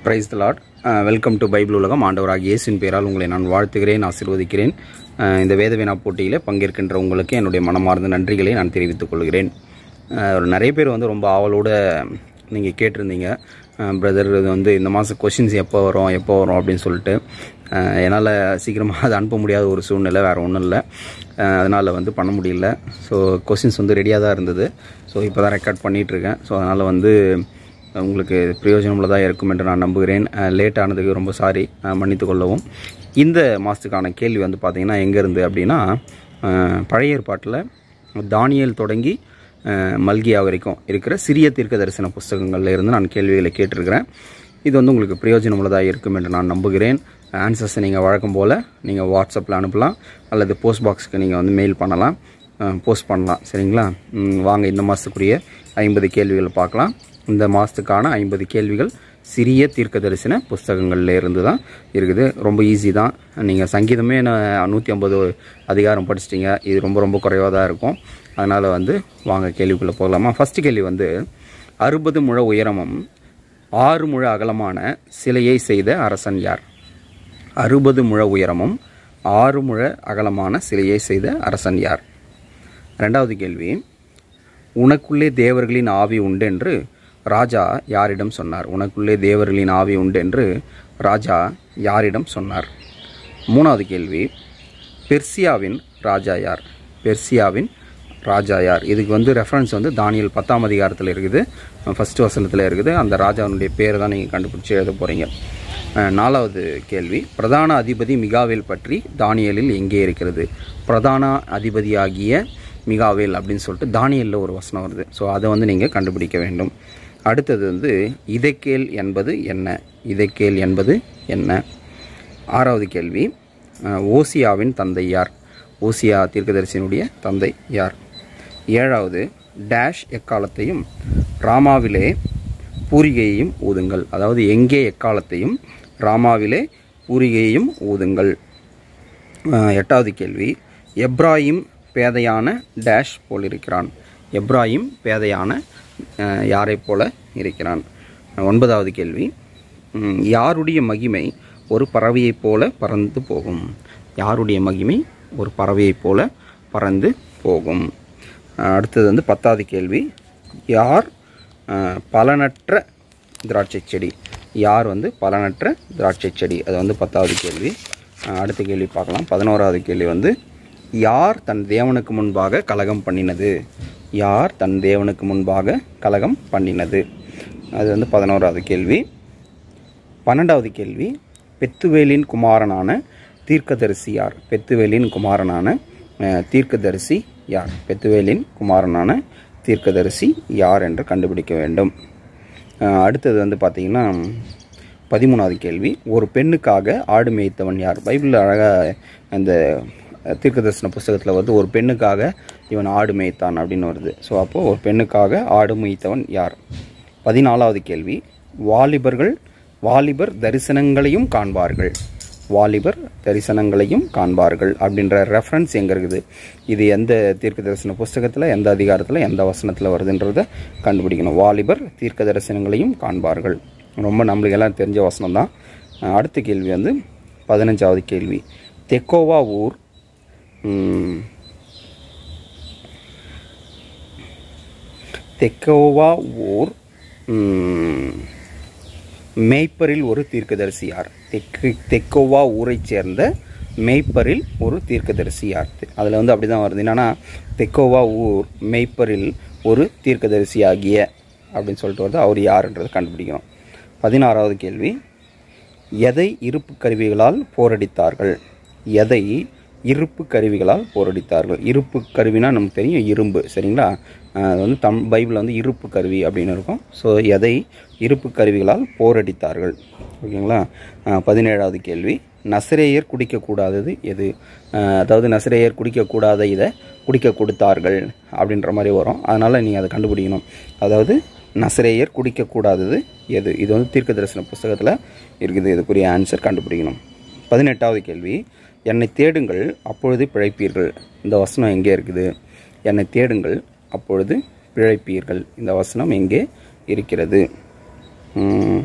price the Lord welcome to Bible உலகம் ஆண்டவராக இயேசுவின் பெயரால் உங்களை நான் வாழ்த்துகிறேன் ஆசீர்வதிக்கிறேன் அஹ் இந்த வேதவினா போட்டியில் பங்கேற்கின்ற உங்களுக்கு என்னுடைய மனமார்ந்த நன்றிகளை நான் தெரிவித்துக் கொள்கிறேன் அஹ் ஒரு நிறைய பேர் வந்து ரொம்ப ஆவலோட நீங்கள் கேட்டிருந்தீங்க பிரதர் இது வந்து இந்த மாதம் கொஷின்ஸ் எப்போ வரும் எப்போ வரும் அப்படின்னு சொல்லிட்டு அஹ் என்னால் சீக்கிரமாக அதை அனுப்ப முடியாத ஒரு சூழ்நிலை வேறு ஒன்றும் இல்லை அதனால் வந்து பண்ண முடியல ஸோ கொஷின்ஸ் வந்து ரெடியாக தான் இருந்தது ஸோ இப்போ தான் ரெக்கார்ட் பண்ணிகிட்ருக்கேன் ஸோ அதனால் வந்து உங்களுக்கு பிரயோஜனமுள்ளதாக இருக்கும் என்று நான் நம்புகிறேன் லேட் ஆனதுக்கு ரொம்ப சாரி மன்னித்து கொள்ளவும் இந்த மாதத்துக்கான கேள்வி வந்து பார்த்திங்கன்னா எங்கேருந்து அப்படின்னா அஹ், பழைய ஏற்பாட்டில் தானியல் தொடங்கி அஹ், மல்கியா வரைக்கும் இருக்கிற சிறிய தீர்க்க தரிசன புஸ்தகங்கள்ல இருந்து நான் கேள்விகளை கேட்டிருக்கிறேன் இது வந்து உங்களுக்கு பிரயோஜனமுள்ளதாக இருக்கும் என்று நான் நம்புகிறேன் ஆன்சர்ஸை நீங்கள் வழக்கம் போல் நீங்கள் வாட்ஸ்அப்பில் அனுப்பலாம் அல்லது போஸ்ட் பாக்ஸுக்கு நீங்கள் வந்து மெயில் பண்ணலாம் போஸ்ட் பண்ணலாம் சரிங்களா ம், வாங்க இந்த மாதத்துக்குரிய ஐம்பது கேள்விகள் பார்க்கலாம் இந்த மாதத்துக்கான ஐம்பது கேள்விகள் சிறிய தீர்க்க தரிசன புஸ்தகங்கள்ல இருந்து தான் இருக்குது ரொம்ப ஈஸி தான் நீங்கள் சங்கீதமே நூற்றி ஐம்பது அதிகாரம் படிச்சிட்டிங்க இது ரொம்ப ரொம்ப குறைவாக தான் இருக்கும் அதனால் வந்து வாங்க கேள்விக்குள்ளே போகலாமா ஃபஸ்ட்டு கேள்வி வந்து அறுபது முழ உயரமும் ஆறு முழ அகலமான சிலையை செய்த அரசன் யார் அறுபது முழ உயரமும் ஆறு முழ அகலமான சிலையை செய்த அரசன் யார் ரெண்டாவது கேள்வி உனக்குள்ளே தேவர்களின் ஆவி உண்டென்று ராஜா யாரிடம் சொன்னார் உனக்குள்ளே தேவர்களின் ஆவி உண்டென்று ராஜா யாரிடம் சொன்னார் மூணாவது கேள்வி பெர்சியாவின் ராஜா யார் பெர்சியாவின் ராஜா யார் இதுக்கு வந்து ரெஃபரன்ஸ் வந்து தானியல் பத்தாம் அதிகாரத்தில் இருக்குது ஃபஸ்ட்டு வசனத்தில் இருக்குது அந்த ராஜாவுடைய பேரை தான் நீங்கள் கண்டுபிடிச்சி எழுத போகிறீங்க அஹ், நாலாவது கேள்வி பிரதான அதிபதி மிகாவேல் பற்றி தானியலில் எங்கே இருக்கிறது பிரதான அதிபதியாகிய மிகாவேல் அப்படின்னு சொல்லிட்டு தானியலில் ஒரு வசனம் வருது ஸோ அதை வந்து நீங்கள் கண்டுபிடிக்க வேண்டும் அடுத்தது வந்து இதைக்கேல் என்பது என்ன இதைக்கேல் என்பது என்ன ஆறாவது கேள்வி அஹ், ஓசியாவின் தந்தை யார் ஓசியா தீர்க்கதரிசியினுடைய தந்தை யார் ஏழாவது டேஷ் எக்காலத்தையும் ராமாவிலே பூரிகையையும் ஊதுங்கள் அதாவது எங்கே எக்காலத்தையும் ராமாவிலே பூரிகையையும் ஊதுங்கள் அஹ், எட்டாவது கேள்வி எப்ராஹிம் பேதையான டேஷ் போல் இருக்கிறான் எப்ராஹிம் பேதையான அஹ், யாரைப் போல இருக்கிறான் ஒன்பதாவது கேள்வி ம், யாருடைய மகிமை ஒரு பறவையைப் போல பறந்து போகும் யாருடைய மகிமை ஒரு பறவையைப் போல பறந்து போகும் அஹ், அடுத்தது வந்து பத்தாவது கேள்வி யார் அஹ், பலனற்ற திராட்சை செடி யார் வந்து பலனற்ற திராட்சை செடி அது வந்து பத்தாவது கேள்வி அஹ், அடுத்த கேள்வி பார்க்கலாம் பதினோராவது கேள்வி வந்து யார் தன் தேவனுக்கு முன்பாக கலகம் பண்ணினது யார் தன் தேவனுக்கு முன்பாக கலகம் பண்ணினது அது வந்து பதினோராவது கேள்வி பன்னெண்டாவது கேள்வி பெத்துவேலின் குமாரனான தீர்க்கதரிசி யார் பெத்துவேலின் குமாரனான அஹ், தீர்க்கதரிசி யார் பெத்துவேலின் குமாரனான தீர்க்கதரிசி யார் என்று கண்டுபிடிக்க வேண்டும் அஹ், அடுத்தது வந்து பார்த்திங்கன்னா பதிமூணாவது கேள்வி ஒரு பெண்ணுக்காக ஆடு மேய்த்தவன் யார் பைபிளில் அழகாக அந்த அஹ், தீர்க்கதரிசன புஸ்தகத்தில் வந்து ஒரு பெண்ணுக்காக இவன் ஆடு மேய்த்தான் அப்படின்னு வருது ஸோ அப்போது ஒரு பெண்ணுக்காக ஆடு மேய்த்தவன் யார் பதினாலாவது கேள்வி வாலிபர்கள் வாலிபர் தரிசனங்களையும் காண்பார்கள் வாலிபர் தரிசனங்களையும் காண்பார்கள் அப்படின்ற ரெஃபரன்ஸ் எங்கே இருக்குது இது எந்த தீர்க்க தரிசன புஸ்தகத்தில் எந்த அதிகாரத்தில் எந்த வசனத்தில் வருதுன்றதை கண்டுபிடிக்கணும் வாலிபர் தீர்க்க தரிசனங்களையும் காண்பார்கள் ரொம்ப நம்மளுக்கு எல்லாம் தெரிஞ்ச வசனம் தான் அடுத்த கேள்வி வந்து பதினஞ்சாவது கேள்வி தெக்கோவா ஊர் ம், தெக்கோவா ஊர் ம், மேய்ப்பரில் ஒரு தீர்க்கதரிசி யார் தெற்கு தெக்கோவா ஊரைச் சேர்ந்த மேய்ப்பரில் ஒரு தீர்க்கதரிசி யார் அதில் வந்து அப்படி தான் வருது என்னன்னா தெக்கோவா ஊர் மேய்ப்பரில் ஒரு தீர்க்கதரிசி ஆகிய அப்படின்னு சொல்லிட்டு வருது அவர் யாருன்றதை கண்டுபிடிக்கணும் பதினாறாவது கேள்வி எதை இருப்பு கருவிகளால் போரடித்தார்கள் எதை இருப்பு கருவிகளால் போரடித்தார்கள் இருப்பு கருவினா நமக்கு தெரியும் இரும்பு சரிங்களா அஹ் அது வந்து தம் பைபிளில் வந்து இருப்பு கருவி அப்படின்னு இருக்கும் ஸோ எதை இருப்பு கருவிகளால் போரடித்தார்கள் ஓகேங்களா அஹ் பதினேழாவது கேள்வி நசரேயர் குடிக்கக்கூடாதது எது அஹ் அதாவது நசரேயர் குடிக்கக்கூடாத இதை குடிக்க கொடுத்தார்கள் அப்படின்ற மாதிரி வரும் அதனால் நீங்கள் அதை கண்டுபிடிக்கணும் அதாவது நசரேயர் குடிக்கக்கூடாதது எது இது வந்து தீர்க்க தரிசன புஸ்தகத்தில் இருக்குது இதுக்குரிய ஆன்சர் கண்டுபிடிக்கணும் பதினெட்டாவது கேள்வி என்னை தேடுங்கள் அப்பொழுது பிழைப்பீர்கள் இந்த வசனம் எங்கே இருக்குது என்னை தேடுங்கள் அப்பொழுது பிழைப்பீர்கள் இந்த வசனம் எங்கே இருக்கிறது ம்,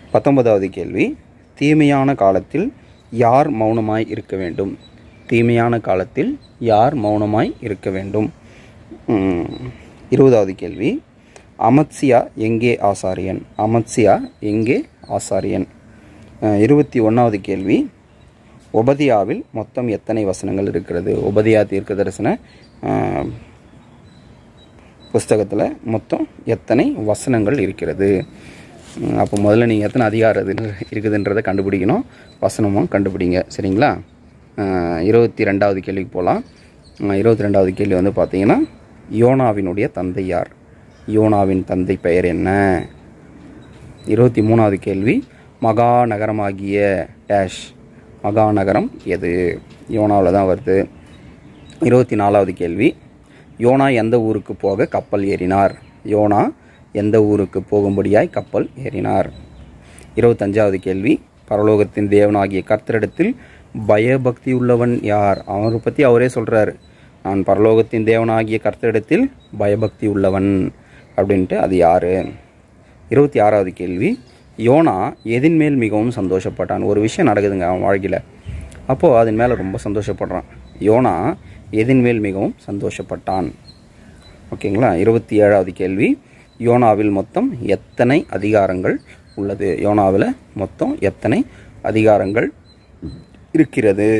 பத்தொன்பதாவது கேள்வி தீமையான காலத்தில் யார் மௌனமாய் இருக்க வேண்டும் தீமையான காலத்தில் யார் மௌனமாய் இருக்க வேண்டும் ம், இருபதாவது கேள்வி அமத்சியா எங்கே ஆசாரியன் அமத்சியா எங்கே ஆசாரியன் அஹ், இருபத்தி ஒன்றாவது கேள்வி உபதியாவில் மொத்தம் எத்தனை வசனங்கள் இருக்கிறது உபதியா தீர்க்க தரிசன அஹ், புஸ்தகத்தில் மொத்தம் எத்தனை வசனங்கள் இருக்கிறது ம், அப்போ முதல்ல நீங்கள் எத்தனை அதிகாரம் இது இருக்குதுன்றதை கண்டுபிடிக்கணும் வசனமும் கண்டுபிடிங்க சரிங்களா அஹ், இருபத்தி ரெண்டாவது கேள்விக்கு போகலாம் இருபத்தி ரெண்டாவது கேள்வி வந்து பார்த்தீங்கன்னா யோனாவினுடைய தந்தை யார் யோனாவின் தந்தை பெயர் என்ன இருபத்தி மூணாவது கேள்வி மகாநகரமாகிய டேஷ் மகாநகரம் எது யோனாவில் தான் வருது இருபத்தி நாலாவது கேள்வி யோனா எந்த ஊருக்கு போக கப்பல் ஏறினார் யோனா எந்த ஊருக்கு போகும்படியாய் கப்பல் ஏறினார் இருபத்தஞ்சாவது கேள்வி பரலோகத்தின் தேவனாகிய கர்த்தரிடத்தில் பயபக்தி உள்ளவன் யார் அவரை பற்றி அவரே சொல்கிறார் நான் பரலோகத்தின் தேவனாகிய கர்த்தரிடத்தில் பயபக்தி உள்ளவன் அப்படின்ட்டு அது யார் இருபத்தி ஆறாவது கேள்வி யோனா எதின் மேல் மிகவும் சந்தோஷப்பட்டான் ஒரு விஷயம் நடக்குதுங்க அவன் வாழ்க்கையில் அப்போது அதன் மேலே ரொம்ப சந்தோஷப்படுறான் யோனா எதின் மேல் மிகவும் சந்தோஷப்பட்டான் ஓகேங்களா இருபத்தி ஏழாவது கேள்வி யோனாவில் மொத்தம் எத்தனை அதிகாரங்கள் உள்ளது யோனாவில் மொத்தம் எத்தனை அதிகாரங்கள் இருக்கிறது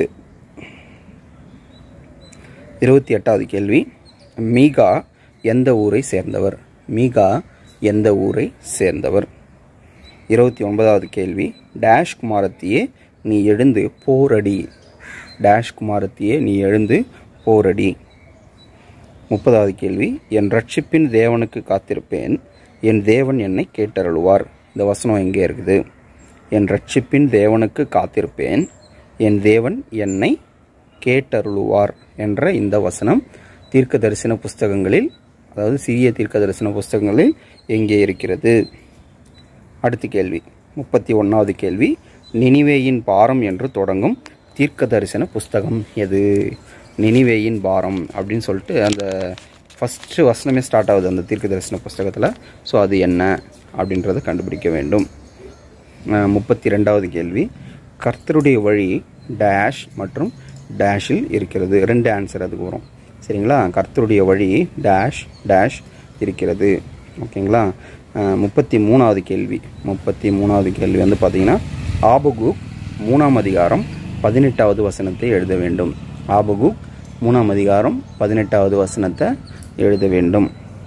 இருபத்தி எட்டாவது கேள்வி மீகா எந்த ஊரை சேர்ந்தவர் மீகா எந்த ஊரை சேர்ந்தவர் இருபத்தி ஒன்பதாவது கேள்வி டேஷ் குமாரத்தியே நீ எழுந்து போரடி டேஷ் குமாரத்தியே நீ எழுந்து போரடி முப்பதாவது கேள்வி என் ரட்சிப்பின் தேவனுக்கு காத்திருப்பேன் என் தேவன் என்னை கேட்டருளுவார் இந்த வசனம் எங்கே இருக்குது என் ரட்சிப்பின் தேவனுக்கு காத்திருப்பேன் என் தேவன் என்னை கேட்டருளுவார் என்ற இந்த வசனம் தீர்க்க தரிசன புஸ்தகங்களில் அதாவது சிறிய தீர்க்க தரிசன புஸ்தகங்களில் எங்கே இருக்கிறது அடுத்த கேள்வி முப்பத்தி ஒன்றாவது கேள்வி நினிவேயின் பாரம் என்று தொடங்கும் தீர்க்க தரிசன புஸ்தகம் எது நினிவேயின் பாரம் அப்படின்னு சொல்லிட்டு அந்த ஃபஸ்ட்டு வசனமே ஸ்டார்ட் ஆகுது அந்த தீர்க்க தரிசன புஸ்தகத்தில் ஸோ அது என்ன அப்படின்றத கண்டுபிடிக்க வேண்டும் அஹ், முப்பத்தி ரெண்டாவது கேள்வி கர்த்தருடைய வழி டேஷ் மற்றும் டேஷில் இருக்கிறது ரெண்டு ஆன்சர் அதுக்கு வரும் சரிங்களா கர்த்தருடைய வழி டேஷ் டேஷ் இருக்கிறது ஓகேங்களா அஹ், முப்பத்தி மூணாவது கேள்வி முப்பத்தி மூணாவது கேள்வி வந்து பார்த்தீங்கன்னா ஆபகுக் மூணாம் அதிகாரம் பதினெட்டாவது வசனத்தை எழுத வேண்டும் ஆபகுக் மூணாம் அதிகாரம் பதினெட்டாவது வசனத்தை எழுத வேண்டும்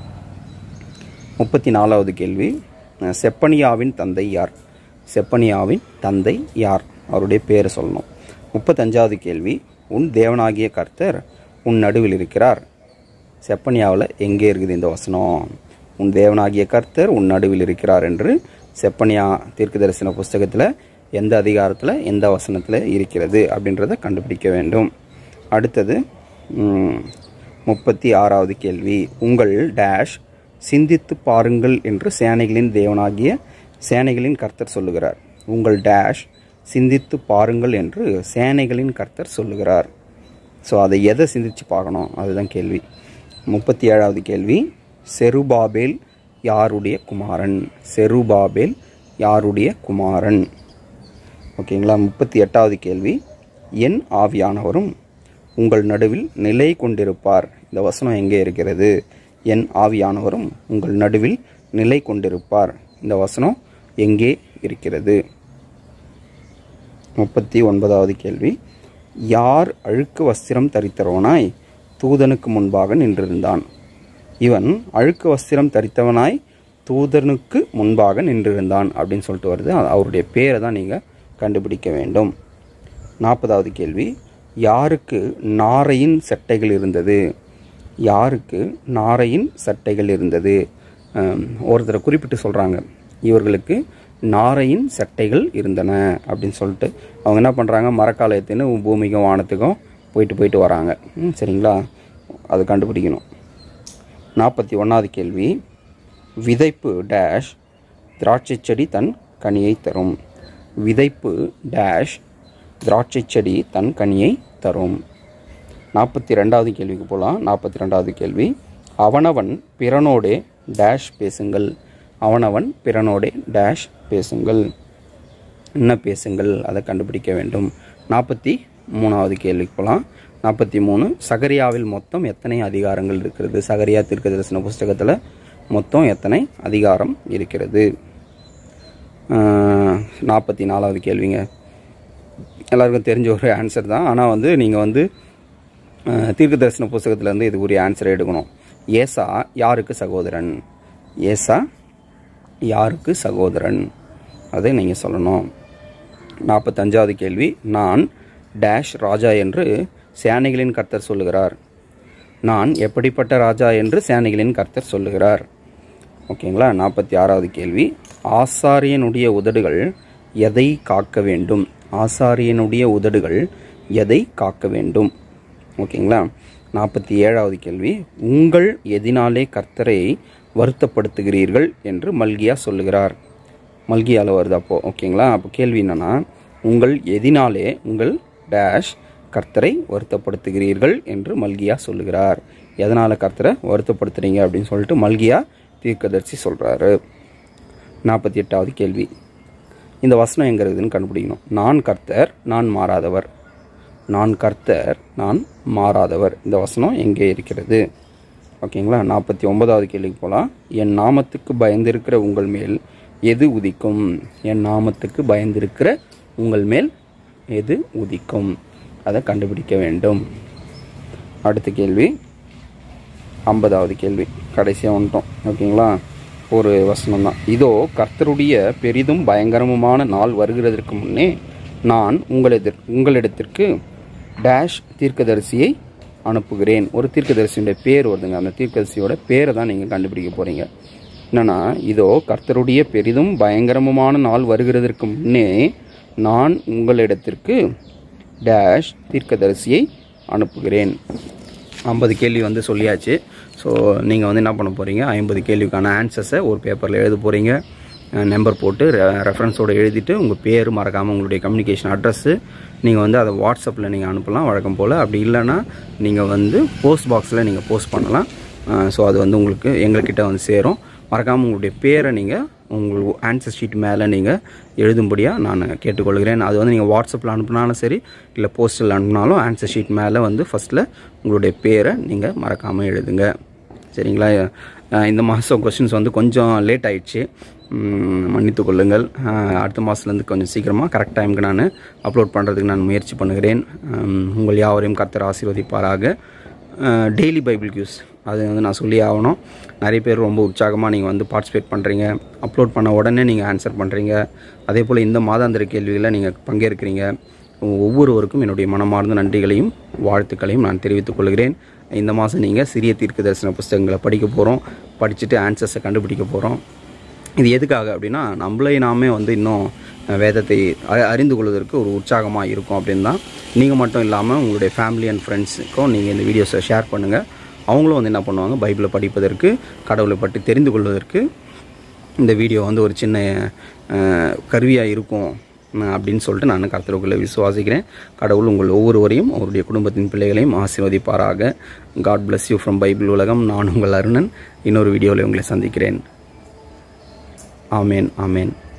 முப்பத்தி நாலாவது கேள்வி அஹ், செப்பனியாவின் தந்தை யார் செப்பனியாவின் தந்தை யார் அவருடைய பேரை சொல்லணும் முப்பத்தஞ்சாவது கேள்வி உன் தேவனாகிய கர்த்தர் உன் நடுவில் இருக்கிறார் செப்பனியாவில் எங்கே இருக்குது இந்த வசனம் உன் தேவனாகிய கர்த்தர் உன் நடுவில் இருக்கிறார் என்று செப்பனியா தீர்க்க தரிசன புஸ்தகத்தில் எந்த அதிகாரத்தில் எந்த வசனத்தில் இருக்கிறது அப்படின்றத கண்டுபிடிக்க வேண்டும் அடுத்தது ம், முப்பத்தி ஆறாவது கேள்வி உங்கள் டேஷ் சிந்தித்து பாருங்கள் என்று சேனைகளின் தேவனாகிய சேனைகளின் கர்த்தர் சொல்லுகிறார் உங்கள் டேஷ் சிந்தித்து பாருங்கள் என்று சேனைகளின் கர்த்தர் சொல்லுகிறார் ஸோ அதை எதை சிந்திச்சு பார்க்கணும் அதுதான் கேள்வி முப்பத்தி ஏழாவது கேள்வி செருபாபேல் யாருடைய குமாரன் செருபாபேல் யாருடைய குமாரன் ஓகேங்களா முப்பத்தி எட்டாவது கேள்வி என் ஆவியானவரும் உங்கள் நடுவில் நிலை கொண்டிருப்பார் இந்த வசனம் எங்கே இருக்கிறது என் ஆவியானவரும் உங்கள் நடுவில் நிலை கொண்டிருப்பார் இந்த வசனம் எங்கே இருக்கிறது முப்பத்தி ஒன்பதாவது கேள்வி யார் அழுக்கு வஸ்திரம் தரித்தவனாய் தூதனுக்கு முன்பாக நின்றிருந்தான் இவன் அழுக்கு வஸ்திரம் தரித்தவனாய் தூதனுக்கு முன்பாக நின்றிருந்தான் அப்படின்னு சொல்லிட்டு வருது அ- அவருடைய பேரை தான் நீங்கள் கண்டுபிடிக்க வேண்டும் நாற்பதாவது கேள்வி யாருக்கு நாரையின் சட்டைகள் இருந்தது யாருக்கு நாரையின் சட்டைகள் இருந்தது அம், ஒருத்தரை குறிப்பிட்டு சொல்கிறாங்க இவர்களுக்கு நாரையின் சட்டைகள் இருந்தன அப்படின்னு சொல்லிட்டு அவங்க என்ன பண்ணுறாங்க மரக்காலயத்தின்னு பூமிக்கும் வானத்துக்கும் போயிட்டு போயிட்டு வராங்க ம், சரிங்களா அது கண்டுபிடிக்கணும் நாற்பத்தி ஒன்றாவது கேள்வி விதைப்பு டேஷ் திராட்சை செடி தன் கனியை தரும் விதைப்பு டேஷ் திராட்சை செடி தன் கனியை தரும் நாற்பத்தி ரெண்டாவது கேள்விக்கு போகலாம் நாற்பத்தி ரெண்டாவது கேள்வி அவனவன் பிறனோடே டேஷ் பேசுங்கள் அவனவன் பிறனோடே டேஷ் பேசுங்கள் என்ன பேசுங்கள் அதை கண்டுபிடிக்க வேண்டும் நாற்பத்தி மூணாவது கேள்விக்கு போகலாம் நாற்பத்தி மூணு சகரியாவில் மொத்தம் எத்தனை அதிகாரங்கள் இருக்கிறது சகரியா தீர்க்க தரிசன புஸ்தகத்தில் மொத்தம் எத்தனை அதிகாரம் இருக்கிறது நாற்பத்தி நாலாவது கேள்விங்க எல்லாருக்கும் தெரிஞ்ச ஒரு ஆன்சர் தான் ஆனால் வந்து நீங்கள் வந்து அஹ், தீர்க்க தரிசன புஸ்தகத்திலேருந்து இது உரிய ஆன்சரை எடுக்கணும் ஏசா யாருக்கு சகோதரன் ஏசா யாருக்கு சகோதரன் அதை நீங்கள் சொல்லணும் நாற்பத்தஞ்சாவது கேள்வி நான் டேஷ் ராஜா என்று சேனைகளின் கர்த்தர் சொல்லுகிறார் நான் எப்படிப்பட்ட ராஜா என்று சேனைகளின் கர்த்தர் சொல்லுகிறார் ஓகேங்களா நாற்பத்தி ஆறாவது கேள்வி ஆசாரியனுடைய உதடுகள் எதை காக்க வேண்டும் ஆசாரியனுடைய உதடுகள் எதை காக்க வேண்டும் ஓகேங்களா நாற்பத்தி ஏழாவது கேள்வி உங்கள் எதினாலே கர்த்தரை வருத்தப்படுத்துகிறீர்கள் என்று மல்கியா சொல்லுகிறார் மல்கியால வருது அப்போ ஓகேங்களா அப்போ கேள்வி என்னன்னா உங்கள் எதினாலே உங்கள் டேஷ் கர்த்தரை வருத்தப்படுத்துகிறீர்கள் என்று மல்கியா சொல்லுகிறார் எதனால் கர்த்தரை வருத்தப்படுத்துறீங்க அப்படின்னு சொல்லிட்டு மல்கியா தீர்க்கதரிசி சொல்கிறாரு நாற்பத்தி எட்டாவது கேள்வி இந்த வசனம் எங்க இருக்குதுன்னு கண்டுபிடிக்கணும் நான் கர்த்தர் நான் மாறாதவர் நான் கர்த்தர் நான் மாறாதவர் இந்த வசனம் எங்கே இருக்கிறது ஓகேங்களா நாற்பத்தி ஒன்பதாவது கேள்விக்கு போகலாம் என் நாமத்துக்கு பயந்திருக்கிற உங்கள் மேல் எது உதிக்கும் என் நாமத்துக்கு பயந்திருக்கிற உங்கள் மேல் எது உதிக்கும் அதை கண்டுபிடிக்க வேண்டும் அடுத்த கேள்வி ஐம்பதாவது கேள்வி கடைசியாக வந்துட்டோம் ஓகேங்களா ஒரு வசனம் தான் இதோ கர்த்தருடைய பெரிதும் பயங்கரமுமான நாள் வருகிறதற்கு முன்னே நான் உங்களெதிர் உங்களிடத்திற்கு டேஷ் தீர்க்கதரிசியை அனுப்புகிறேன் ஒரு தீர்க்கதரிசியுடைய பேர் வருதுங்க அந்த தீர்க்கதரிசியோட பேரை தான் நீங்கள் கண்டுபிடிக்க போகிறீங்க என்னன்னா இதோ கர்த்தருடைய பெரிதும் பயங்கரமுமான நாள் வருகிறதற்கு முன்னே நான் உங்களிடத்திற்கு டேஷ் தீர்க்கதரிசியை அனுப்புகிறேன் ஐம்பது கேள்வி வந்து சொல்லியாச்சு ஸோ நீங்கள் வந்து என்ன பண்ண போகிறீங்க ஐம்பது கேள்விக்கான ஆன்சர்ஸை ஒரு பேப்பரில் எழுத போகிறீங்க நம்பர் போட்டு ரெஃபரன்ஸோடு எழுதிட்டு உங்கள் பேர் மறக்காமல் உங்களுடைய கம்யூனிகேஷன் அட்ரஸ்ஸு நீங்கள் வந்து அதை வாட்ஸ்அப்பில் நீங்கள் அனுப்பலாம் வழக்கம் போல் அப்படி இல்லைன்னா நீங்கள் வந்து போஸ்ட் பாக்ஸில் நீங்கள் போஸ்ட் பண்ணலாம் ஸோ அது வந்து உங்களுக்கு எங்கள்கிட்ட வந்து சேரும் மறக்காமல் உங்களுடைய பேரை நீங்கள் உங்கள் ஆன்சர் ஷீட் மேலே நீங்கள் எழுதும்படியாக நான் கேட்டுக்கொள்கிறேன் அது வந்து நீங்கள் வாட்ஸ்அப்பில் அனுப்புனாலும் சரி இல்லை போஸ்ட்டில் அனுப்புனாலும் ஆன்சர் ஷீட் மேலே வந்து ஃபஸ்ட்டில் உங்களுடைய பேரை நீங்கள் மறக்காமல் எழுதுங்க சரிங்களா அஹ் இந்த மாதம் கொஸ்டின்ஸ் வந்து கொஞ்சம் லேட் ஆயிடுச்சு உம், மன்னித்துக் கொள்ளுங்கள் அஹ் அடுத்த மாதத்துலேருந்து கொஞ்சம் சீக்கிரமாக கரெக்ட் டைமுக்கு நான் அப்லோட் பண்ணுறதுக்கு நான் முயற்சி பண்ணுகிறேன் உம், உங்கள் யாவரையும் கர்த்தர் ஆசீர்வதிப்பாராக டெய்லி பைபிள் கியூஸ் அது வந்து நான் சொல்லி ஆகணும் நிறைய பேர் ரொம்ப உற்சாகமாக நீங்கள் வந்து பார்ட்டிசிபேட் பண்ணுறீங்க அப்லோட் பண்ண உடனே நீங்கள் ஆன்சர் பண்ணுறீங்க அதே போல் இந்த மாதாந்திர கேள்விகளில் நீங்கள் பங்கேற்கிறீங்க ஒவ்வொருவருக்கும் என்னுடைய மனமார்ந்த நன்றிகளையும் வாழ்த்துக்களையும் நான் தெரிவித்துக் கொள்கிறேன் இந்த மாதம் நீங்கள் சிறிய தீர்க்க தரிசன புஸ்தகங்களை படிக்க போகிறோம் படிச்சுட்டு ஆன்சர்ஸை கண்டுபிடிக்க போகிறோம் இது எதுக்காக அப்படின்னா நம்மளே நாமே வந்து இன்னும் அஹ், வேதத்தை அ- அறிந்து கொள்வதற்கு ஒரு உற்சாகமாக இருக்கும் அப்படின்னு தான் நீங்கள் மட்டும் இல்லாமல் உங்களுடைய ஃபேமிலி அண்ட் ஃப்ரெண்ட்ஸுக்கும் நீங்கள் இந்த வீடியோஸை ஷேர் பண்ணுங்கள் அவங்களும் வந்து என்ன பண்ணுவாங்க பைபிளை படிப்பதற்கு கடவுளை பற்றி தெரிந்து கொள்வதற்கு இந்த வீடியோ வந்து ஒரு சின்ன கருவியாக இருக்கும் அஹ், அப்படின்னு சொல்லிட்டு நான் கர்த்தருக்குள்ளே விசுவாசிக்கிறேன் கடவுள் உங்கள் ஒவ்வொருவரையும் அவருடைய குடும்பத்தின் பிள்ளைகளையும் ஆசீர்வதிப்பாராக God bless you from Bible உலகம் நான் உங்கள் அருணன் இன்னொரு வீடியோவில் உங்களை சந்திக்கிறேன் ஆமேன் ஆமேன்